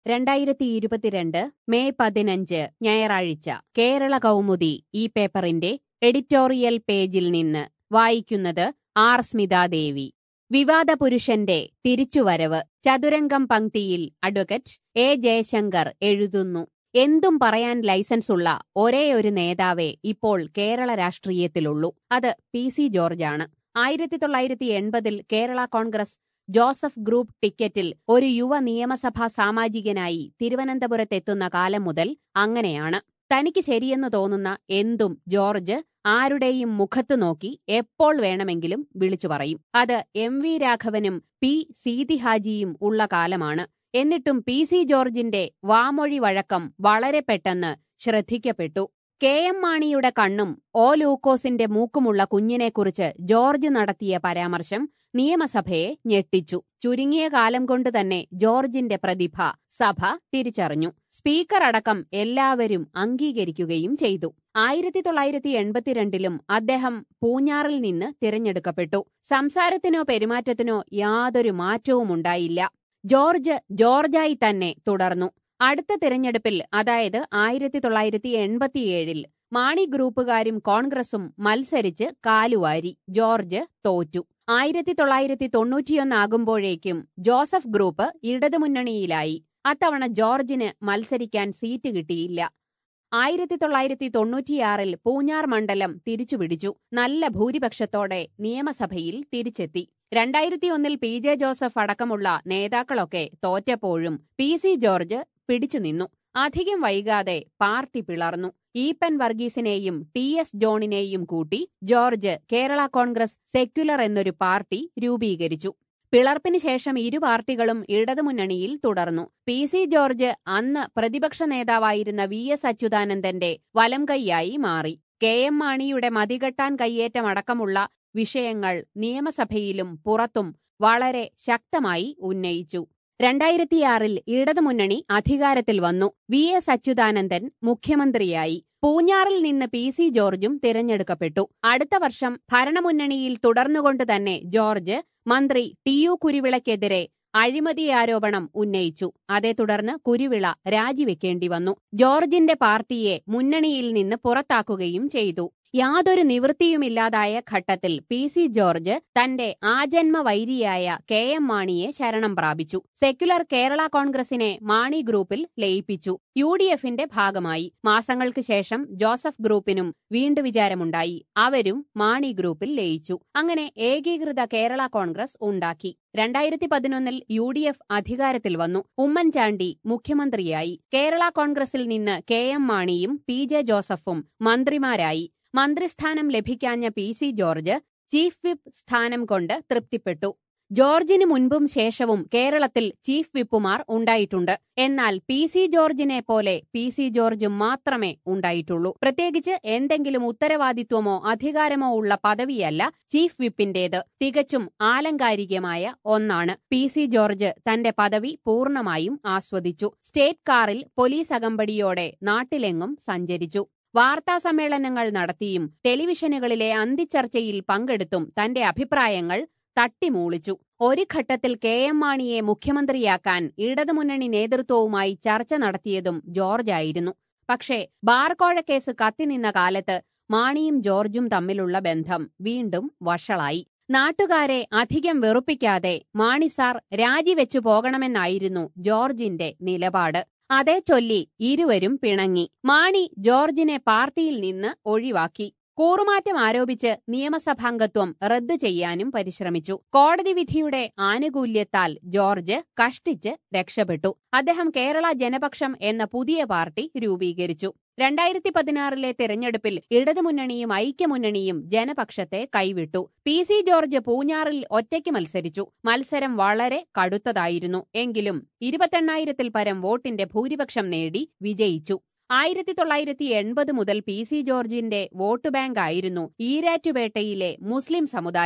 രണ്ടായിരത്തി ഇരുപത്തിരണ്ട് മെയ് പതിനഞ്ച് ഞായറാഴ്ച കേരള കൗമുദി ഈ പേപ്പറിന്റെ എഡിറ്റോറിയൽ പേജിൽ നിന്ന് വായിക്കുന്നത് ആർ സ്മിതാദേവി വിവാദ പുരുഷന്റെ തിരിച്ചുവരവ് ചതുരംഗം പങ്ക്തിയിൽ അഡ്വക്കേറ്റ് എ ജയശങ്കർ എഴുതുന്നു എന്തും പറയാൻ ലൈസൻസുള്ള ഒരേ ഒരു നേതാവേ ഇപ്പോൾ കേരള രാഷ്ട്രീയത്തിലുള്ളൂ അത് പി സി ജോർജാണ് ആയിരത്തി തൊള്ളായിരത്തി എൺപതിൽ കേരള കോൺഗ്രസ് ജോസഫ് ഗ്രൂപ്പ് ടിക്കറ്റിൽ ഒരു യുവ നിയമസഭാ സാമാജികനായി തിരുവനന്തപുരത്തെത്തുന്ന കാലം മുതൽ അങ്ങനെയാണ് തനിക്ക് ശരിയെന്ന് തോന്നുന്ന എന്തും ജോർജ് ആരുടെയും മുഖത്തു നോക്കി എപ്പോൾ വേണമെങ്കിലും വിളിച്ചു പറയും അത് എം വി രാഘവനും പി സീതിഹാജിയും ഉള്ള കാലമാണ് എന്നിട്ടും പി സി ജോർജിന്റെ വാമൊഴി വഴക്കം വളരെ പെട്ടെന്ന് ശ്രദ്ധിക്കപ്പെട്ടു കെ എം മാണിയുടെ കണ്ണും ഓ ലൂക്കോസിന്റെ മൂക്കുമുള്ള കുഞ്ഞിനെക്കുറിച്ച് ജോർജ് നടത്തിയ പരാമർശം നിയമസഭയെ ഞെട്ടിച്ചു ചുരുങ്ങിയ കാലം കൊണ്ട് തന്നെ ജോർജിന്റെ പ്രതിഭ സഭ തിരിച്ചറിഞ്ഞു സ്പീക്കർ അടക്കം എല്ലാവരും അംഗീകരിക്കുകയും ചെയ്തു ആയിരത്തി തൊള്ളായിരത്തി എൺപത്തിരണ്ടിലും അദ്ദേഹം പൂഞ്ഞാറിൽ നിന്ന് തിരഞ്ഞെടുക്കപ്പെട്ടു സംസാരത്തിനോ പെരുമാറ്റത്തിനോ യാതൊരു മാറ്റവുമുണ്ടായില്ല ജോർജ് ജോർജായി തന്നെ തുടർന്നു അടുത്ത തിരഞ്ഞെടുപ്പിൽ അതായത് ആയിരത്തി തൊള്ളായിരത്തി എൺപത്തിയേഴിൽ മാണി ഗ്രൂപ്പുകാരും കോൺഗ്രസും മത്സരിച്ച് കാലുവാരി ജോർജ് തോറ്റു ആയിരത്തി തൊള്ളായിരത്തി തൊണ്ണൂറ്റിയൊന്നാകുമ്പോഴേക്കും ജോസഫ് ഗ്രൂപ്പ് ഇടതുമുന്നണിയിലായി അത്തവണ ജോർജിന് മത്സരിക്കാൻ സീറ്റ് കിട്ടിയില്ല ആയിരത്തി തൊള്ളായിരത്തി തൊണ്ണൂറ്റിയാറിൽ പൂഞ്ഞാർ മണ്ഡലം തിരിച്ചുപിടിച്ചു നല്ല ഭൂരിപക്ഷത്തോടെ നിയമസഭയിൽ തിരിച്ചെത്തി രണ്ടായിരത്തി ഒന്നിൽ പി ജെ ജോസഫ് അടക്കമുള്ള നേതാക്കളൊക്കെ തോറ്റപ്പോഴും പി സി ജോർജ് പിടിച്ചുനിന്നു അധികം വൈകാതെ പാർട്ടി പിളർന്നു ഈപ്പൻ വർഗീസിനെയും ടി എസ് ജോണിനെയും കൂട്ടി ജോർജ് കേരള കോൺഗ്രസ് സെക്യുലർ എന്നൊരു പാർട്ടി രൂപീകരിച്ചു പിളർപ്പിന് ശേഷം ഇരു പാർട്ടികളും ഇടതുമുന്നണിയിൽ തുടർന്നു പി സി ജോർജ് അന്ന് പ്രതിപക്ഷ നേതാവായിരുന്ന വി എസ് അച്യുതാനന്ദന്റെ വലംകൈയായി മാറി കെ എം മാണിയുടെ മതികെട്ടാൻ കയ്യേറ്റമടക്കമുള്ള വിഷയങ്ങൾ നിയമസഭയിലും പുറത്തും വളരെ ശക്തമായി ഉന്നയിച്ചു രണ്ടായിരത്തിയാറിൽ ഇടതുമുന്നണി അധികാരത്തിൽ വന്നു വി എസ് അച്യുതാനന്ദൻ മുഖ്യമന്ത്രിയായി പൂഞ്ഞാറിൽ നിന്ന് പി സി ജോർജും തിരഞ്ഞെടുക്കപ്പെട്ടു അടുത്ത വർഷം ഭരണമുന്നണിയിൽ തുടർന്നുകൊണ്ട് തന്നെ ജോർജ് മന്ത്രി ടി യു കുരുവിളയ്ക്കെതിരെ അഴിമതി ആരോപണം ഉന്നയിച്ചു അതേ തുടർന്ന് കുരുവിള രാജിവെക്കേണ്ടി വന്നു ജോർജിന്റെ പാർട്ടിയെ മുന്നണിയിൽ നിന്ന് പുറത്താക്കുകയും ചെയ്തു യാതൊരു നിവൃത്തിയുമില്ലാതായ ഘട്ടത്തിൽ പി സി ജോർജ് തന്റെ ആജന്മ വൈരിയായ കെ എം മാണിയെ ശരണം പ്രാപിച്ചു സെക്യുലർ കേരള കോൺഗ്രസിനെ മാണി ഗ്രൂപ്പിൽ ലയിപ്പിച്ചു യു ഡി എഫിന്റെ ഭാഗമായി മാസങ്ങൾക്ക് ശേഷം ജോസഫ് ഗ്രൂപ്പിനും വീണ്ടു വിചാരമുണ്ടായി അവരും മാണി ഗ്രൂപ്പിൽ ലയിച്ചു അങ്ങനെ ഏകീകൃത കേരള കോൺഗ്രസ് ഉണ്ടാക്കി രണ്ടായിരത്തി പതിനൊന്നിൽ യു ഡി എഫ് അധികാരത്തിൽ വന്നു ഉമ്മൻചാണ്ടി മുഖ്യമന്ത്രിയായി കേരള കോൺഗ്രസിൽ നിന്ന് കെ എം മാണിയും പി ജെ ജോസഫും മന്ത്രിമാരായി മന്ത്രിസ്ഥാനം ലഭിക്കാഞ്ഞ P C George chief whip സ്ഥാനം കൊണ്ട് തൃപ്തിപ്പെട്ടു ജോർജിന് മുൻപും ശേഷവും കേരളത്തിൽ ചീഫ് വിപ്പുമാർ ഉണ്ടായിട്ടുണ്ട് എന്നാൽ പി സി ജോർജിനെ പോലെ പി സി ജോർജ് മാത്രമേ ഉണ്ടായിട്ടുള്ളൂ പ്രത്യേകിച്ച് എന്തെങ്കിലും ഉത്തരവാദിത്വമോ അധികാരമോ ഉള്ള പദവിയല്ല ചീഫ് വിപ്പിന്റേത് തികച്ചും ആലങ്കാരികമായ ഒന്നാണ് പി സി ജോർജ് തന്റെ പദവി പൂർണ്ണമായും ആസ്വദിച്ചു സ്റ്റേറ്റ് കാറിൽ പോലീസ് അകമ്പടിയോടെ നാട്ടിലെങ്ങും സഞ്ചരിച്ചു വാർത്താസമ്മേളനങ്ങൾ നടത്തിയും ടെലിവിഷനുകളിലെ അന്തിച്ചർച്ചയിൽ പങ്കെടുത്തും തന്റെ അഭിപ്രായങ്ങൾ തട്ടിമൂളിച്ചു ഒരു ഘട്ടത്തിൽ കെ എം മാണിയെ മുഖ്യമന്ത്രിയാക്കാൻ ഇടതുമുന്നണി നേതൃത്വവുമായി ചർച്ച നടത്തിയതും ജോർജായിരുന്നു പക്ഷേ ബാർക്കോഴക്കേസ് കത്തിനിന്ന കാലത്ത് മാണിയും ജോർജും തമ്മിലുള്ള ബന്ധം വീണ്ടും വഷളായി നാട്ടുകാരെ അധികം വെറുപ്പിക്കാതെ മാണി സാർ രാജിവെച്ചു പോകണമെന്നായിരുന്നു ജോർജിന്റെ നിലപാട് അതേ ചൊല്ലി ഇരുവരും പിണങ്ങി മാണി ജോർജിനെ പാർട്ടിയിൽ നിന്ന് ഒഴിവാക്കി കൂറുമാറ്റം ആരോപിച്ച് നിയമസഭാംഗത്വം റദ്ദു ചെയ്യാനും പരിശ്രമിച്ചു കോടതി വിധിയുടെ ആനുകൂല്യത്താൽ ജോർജ് കഷ്ടിച്ച് രക്ഷപ്പെട്ടു അദ്ദേഹം കേരള ജനപക്ഷം എന്ന പുതിയ പാർട്ടി രൂപീകരിച്ചു രണ്ടായിരത്തി പതിനാറിലെ തിരഞ്ഞെടുപ്പിൽ ഇടതുമുന്നണിയും ഐക്യമുന്നണിയും ജനപക്ഷത്തെ കൈവിട്ടു പി സി ജോർജ് പൂഞ്ഞാറിൽ ഒറ്റയ്ക്ക് മത്സരിച്ചു മത്സരം വളരെ കടുത്തതായിരുന്നു എങ്കിലും ഇരുപത്തെണ്ണായിരത്തിൽ പരം വോട്ടിന്റെ ഭൂരിപക്ഷം നേടി വിജയിച്ചു ആയിരത്തി തൊള്ളായിരത്തി എൺപത് മുതൽ പി സി ജോർജിന്റെ വോട്ട് ബാങ്ക് ആയിരുന്നു ഈരാറ്റുപേട്ടയിലെ മുസ്ലിം സമുദായം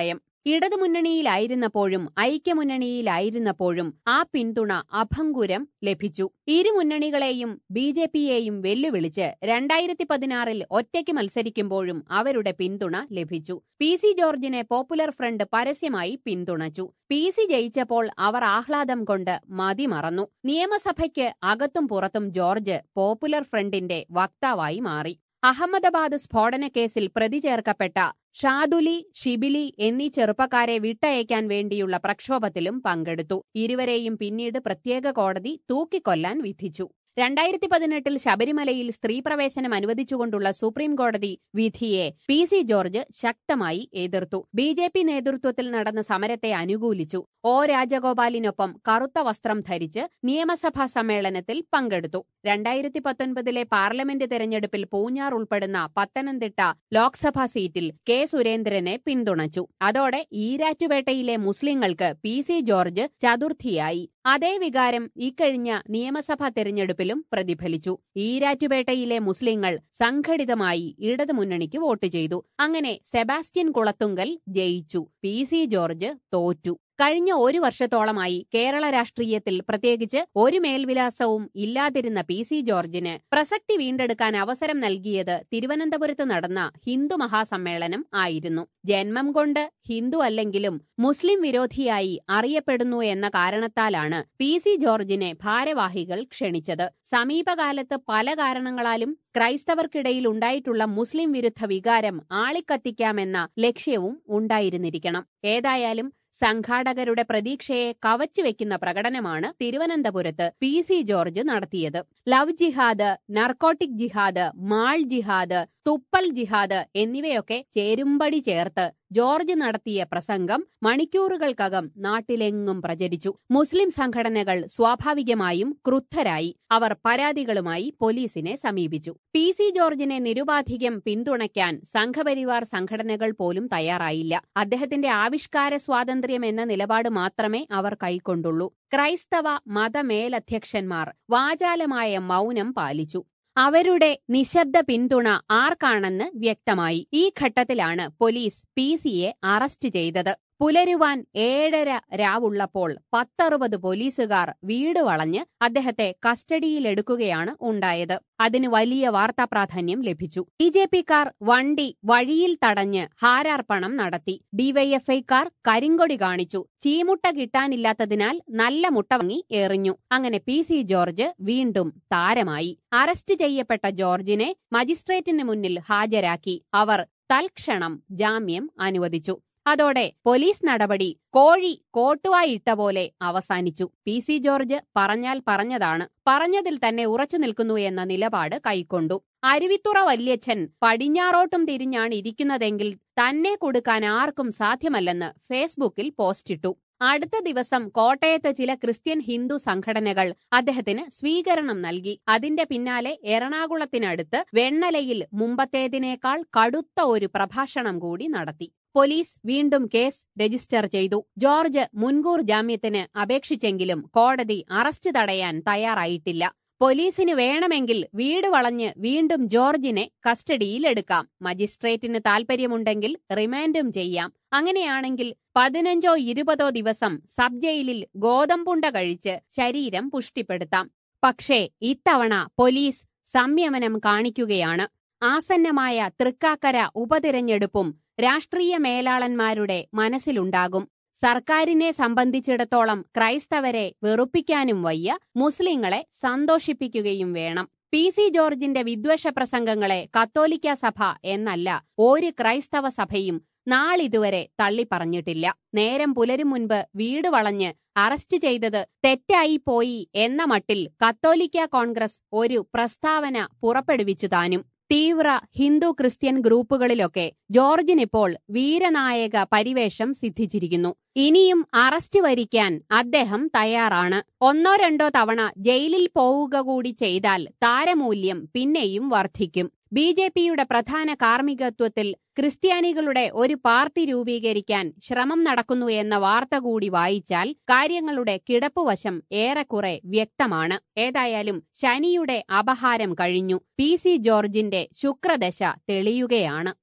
ഇടതുമുന്നണിയിലായിരുന്നപ്പോഴും ഐക്യമുന്നണിയിലായിരുന്നപ്പോഴും ആ പിന്തുണ അഭംഗുരം ലഭിച്ചു ഇരു മുന്നണികളെയും ബി ജെ പിയെയും വെല്ലുവിളിച്ച് രണ്ടായിരത്തി പതിനാറിൽ ഒറ്റയ്ക്ക് മത്സരിക്കുമ്പോഴും അവരുടെ പിന്തുണ ലഭിച്ചു പി സി ജോർജിനെ പോപ്പുലർ ഫ്രണ്ട് പരസ്യമായി പിന്തുണച്ചു പി സി ജയിച്ചപ്പോൾ അവർ ആഹ്ലാദം കൊണ്ട് മതിമറന്നു നിയമസഭയ്ക്ക് അകത്തും പുറത്തും ജോർജ് പോപ്പുലർ ഫ്രണ്ടിന്റെ വക്താവായി മാറി അഹമ്മദാബാദ് സ്ഫോടനക്കേസിൽ പ്രതി ചേർക്കപ്പെട്ട ഷാദുലി ഷിബിലി എന്നീ ചെറുപ്പക്കാരെ വിട്ടയക്കാൻ വേണ്ടിയുള്ള പ്രക്ഷോഭത്തിലും പങ്കെടുത്തു ഇരുവരെയും പിന്നീട് പ്രത്യേക കോടതി തൂക്കിക്കൊല്ലാൻ വിധിച്ചു രണ്ടായിരത്തി പതിനെട്ടിൽ ശബരിമലയിൽ സ്ത്രീ പ്രവേശനം അനുവദിച്ചുകൊണ്ടുള്ള സുപ്രീം കോടതി വിധിയെ പി സി ജോർജ് ശക്തമായി എതിർത്തു ബി ജെ പി നേതൃത്വത്തിൽ നടന്ന സമരത്തെ അനുകൂലിച്ചു ഒ രാജഗോപാലിനൊപ്പം കറുത്ത വസ്ത്രം ധരിച്ച് നിയമസഭാ സമ്മേളനത്തിൽ പങ്കെടുത്തു രണ്ടായിരത്തി പത്തൊൻപതിലെ പാർലമെന്റ് തെരഞ്ഞെടുപ്പിൽ പൂഞ്ഞാർ ഉൾപ്പെടുന്ന പത്തനംതിട്ട ലോക്സഭാ സീറ്റിൽ കെ സുരേന്ദ്രനെ പിന്തുണച്ചു അതോടെ ഈരാറ്റുപേട്ടയിലെ മുസ്ലിങ്ങൾക്ക് പി സി ജോർജ് ചതുർത്ഥിയായി അതേ വികാരം ഇക്കഴിഞ്ഞ നിയമസഭാ തെരഞ്ഞെടുപ്പിലും പ്രതിഫലിച്ചു ഈരാറ്റുപേട്ടയിലെ മുസ്ലിങ്ങൾ സംഘടിതമായി ഇടതുമുന്നണിക്ക് വോട്ട് ചെയ്തു അങ്ങനെ സെബാസ്റ്റ്യൻ കുളത്തുങ്കൽ ജയിച്ചു പി സി ജോർജ് തോറ്റു കഴിഞ്ഞ ഒരു വർഷത്തോളമായി കേരള രാഷ്ട്രീയത്തിൽ പ്രത്യേകിച്ച് ഒരു മേൽവിലാസവും ഇല്ലാതിരുന്ന പി സി ജോർജിന് പ്രസക്തി വീണ്ടെടുക്കാൻ അവസരം നൽകിയത് തിരുവനന്തപുരത്ത് നടന്ന ഹിന്ദു മഹാസമ്മേളനം ആയിരുന്നു ജന്മം കൊണ്ട് ഹിന്ദു അല്ലെങ്കിലും മുസ്ലിം വിരോധിയായി അറിയപ്പെടുന്നു എന്ന കാരണത്താലാണ് പി സി ജോർജിനെ ഭാരവാഹികൾ ക്ഷണിച്ചത് സമീപകാലത്ത് പല കാരണങ്ങളാലും ക്രൈസ്തവർക്കിടയിൽ ഉണ്ടായിട്ടുള്ള മുസ്ലിം വിരുദ്ധ വികാരം ആളിക്കത്തിക്കാമെന്ന ലക്ഷ്യവും ഉണ്ടായിരുന്നിരിക്കണം ഏതായാലും സംഘാടകരുടെ പ്രതീക്ഷയെ കവച്ചുവെക്കുന്ന പ്രകടനമാണ് തിരുവനന്തപുരത്ത് പി സി ജോർജ് നടത്തിയത് ലവ് ജിഹാദ് നർക്കോട്ടിക് ജിഹാദ് മാൾ ജിഹാദ് തുപ്പൽ ജിഹാദ് എന്നിവയൊക്കെ ചേരുമ്പടി ചേർത്ത് ജോർജ് നടത്തിയ പ്രസംഗം മണിക്കൂറുകൾക്കകം നാട്ടിലെങ്ങും പ്രചരിച്ചു മുസ്ലിം സംഘടനകൾ സ്വാഭാവികമായും ക്രുദ്ധരായി അവർ പരാതികളുമായി പോലീസിനെ സമീപിച്ചു പി സി ജോർജിനെ നിരുപാധികം പിന്തുണയ്ക്കാൻ സംഘപരിവാർ സംഘടനകൾ പോലും തയ്യാറായില്ല അദ്ദേഹത്തിന്റെ ആവിഷ്കാര സ്വാതന്ത്ര്യം എന്ന നിലപാട് മാത്രമേ അവർ കൈക്കൊണ്ടുള്ളൂ ക്രൈസ്തവ മതമേലധ്യക്ഷന്മാർ വാചാലമായ മൗനം പാലിച്ചു അവരുടെ നിശബ്ദ പിന്തുണ ആർക്കാണെന്ന് വ്യക്തമായി ഈ ഘട്ടത്തിലാണ് പോലീസ് പി സിയെ അറസ്റ്റ് ചെയ്തത് പുലരുവാൻ ഏഴര രാവുള്ളപ്പോൾ പത്തറുപത് പോലീസുകാർ വീട് വളഞ്ഞ് അദ്ദേഹത്തെ കസ്റ്റഡിയിലെടുക്കുകയാണ് ഉണ്ടായത് അതിന് വലിയ വാർത്താ പ്രാധാന്യം ലഭിച്ചു ബി ജെ പിക്കാർ വണ്ടി വഴിയിൽ തടഞ്ഞ് ഹാരാർപ്പണം നടത്തി ഡിവൈഎഫ്ഐക്കാർ കരിങ്കൊടി കാണിച്ചു ചീമുട്ട കിട്ടാനില്ലാത്തതിനാൽ നല്ല മുട്ട വാങ്ങി എറിഞ്ഞു അങ്ങനെ പി സി ജോർജ് വീണ്ടും താരമായി അറസ്റ്റ് ചെയ്യപ്പെട്ട ജോർജിനെ മജിസ്ട്രേറ്റിന് മുന്നിൽ ഹാജരാക്കി അവർ തൽക്ഷണം ജാമ്യം അനുവദിച്ചു അതോടെ പോലീസ് നടപടി കോഴി കോട്ടുവായിട്ട പോലെ അവസാനിച്ചു പി സി ജോർജ് പറഞ്ഞാൽ പറഞ്ഞതാണ് പറഞ്ഞതിൽ തന്നെ ഉറച്ചു നിൽക്കുന്നു എന്ന നിലപാട് കൈക്കൊണ്ടു അരുവിത്തുറ വല്യച്ഛൻ പടിഞ്ഞാറോട്ടും തിരിഞ്ഞാണ് ഇരിക്കുന്നതെങ്കിൽ തന്നെ കൊടുക്കാൻ ആർക്കും സാധ്യമല്ലെന്ന് ഫേസ്ബുക്കിൽ പോസ്റ്റിട്ടു അടുത്ത ദിവസം കോട്ടയത്ത് ചില ക്രിസ്ത്യൻ ഹിന്ദു സംഘടനകൾ അദ്ദേഹത്തിന് സ്വീകരണം നൽകി അതിന്റെ പിന്നാലെ എറണാകുളത്തിനടുത്ത് വെണ്ണലയിൽ മുമ്പത്തേതിനേക്കാൾ കടുത്ത ഒരു പ്രഭാഷണം കൂടി നടത്തി പോലീസ് വീണ്ടും കേസ് രജിസ്റ്റർ ചെയ്തു ജോർജ് മുൻകൂർ ജാമ്യത്തിന് അപേക്ഷിച്ചെങ്കിലും കോടതി അറസ്റ്റ് തടയാൻ തയ്യാറായിട്ടില്ല പോലീസിന് വേണമെങ്കിൽ വീട് വളഞ്ഞ് വീണ്ടും ജോർജിനെ കസ്റ്റഡിയിലെടുക്കാം മജിസ്ട്രേറ്റിന് താൽപര്യമുണ്ടെങ്കിൽ റിമാൻഡും ചെയ്യാം അങ്ങനെയാണെങ്കിൽ പതിനഞ്ചോ ഇരുപതോ ദിവസം സബ് ജയിലിൽ ഗോതമ്പുണ്ട കഴിച്ച് ശരീരം പുഷ്ടിപ്പെടുത്താം പക്ഷേ ഇത്തവണ പോലീസ് സംയമനം കാണിക്കുകയാണ് ആസന്നമായ തൃക്കാക്കര ഉപതിരഞ്ഞെടുപ്പും രാഷ്ട്രീയ മേലാളന്മാരുടെ മനസ്സിലുണ്ടാകും സർക്കാരിനെ സംബന്ധിച്ചിടത്തോളം ക്രൈസ്തവരെ വെറുപ്പിക്കാനും വയ്യ മുസ്ലിങ്ങളെ സന്തോഷിപ്പിക്കുകയും വേണം പി സി ജോർജിന്റെ വിദ്വേഷ പ്രസംഗങ്ങളെ കത്തോലിക്ക സഭ എന്നല്ല ഒരു ക്രൈസ്തവ സഭയും നാളിതുവരെ തള്ളിപ്പറഞ്ഞിട്ടില്ല നേരം പുലരും മുൻപ് വീട് വളഞ്ഞ് അറസ്റ്റ് ചെയ്തത് തെറ്റായി പോയി എന്ന മട്ടിൽ കത്തോലിക്ക കോൺഗ്രസ് ഒരു പ്രസ്താവന പുറപ്പെടുവിച്ചു താനും തീവ്ര ഹിന്ദു ക്രിസ്ത്യൻ ഗ്രൂപ്പുകളിലൊക്കെ ജോർജിനിപ്പോൾ വീരനായക പരിവേഷം സിദ്ധിച്ചിരിക്കുന്നു ഇനിയും അറസ്റ്റ് വരിക്കാൻ അദ്ദേഹം തയ്യാറാണ് ഒന്നോ രണ്ടോ തവണ ജയിലിൽ പോവുക കൂടി ചെയ്താൽ താരമൂല്യം പിന്നെയും വർദ്ധിക്കും ബി ജെ പിയുടെ പ്രധാന കാർമ്മികത്വത്തിൽ ക്രിസ്ത്യാനികളുടെ ഒരു പാർട്ടി രൂപീകരിക്കാൻ ശ്രമം നടക്കുന്നു എന്ന വാർത്ത കൂടി വായിച്ചാൽ കാര്യങ്ങളുടെ കിടപ്പുവശം ഏറെക്കുറെ വ്യക്തമാണ് ഏതായാലും ശനിയുടെ അപഹാരം കഴിഞ്ഞു പി സി ജോർജിന്റെ ശുക്രദശ തെളിയുകയാണ്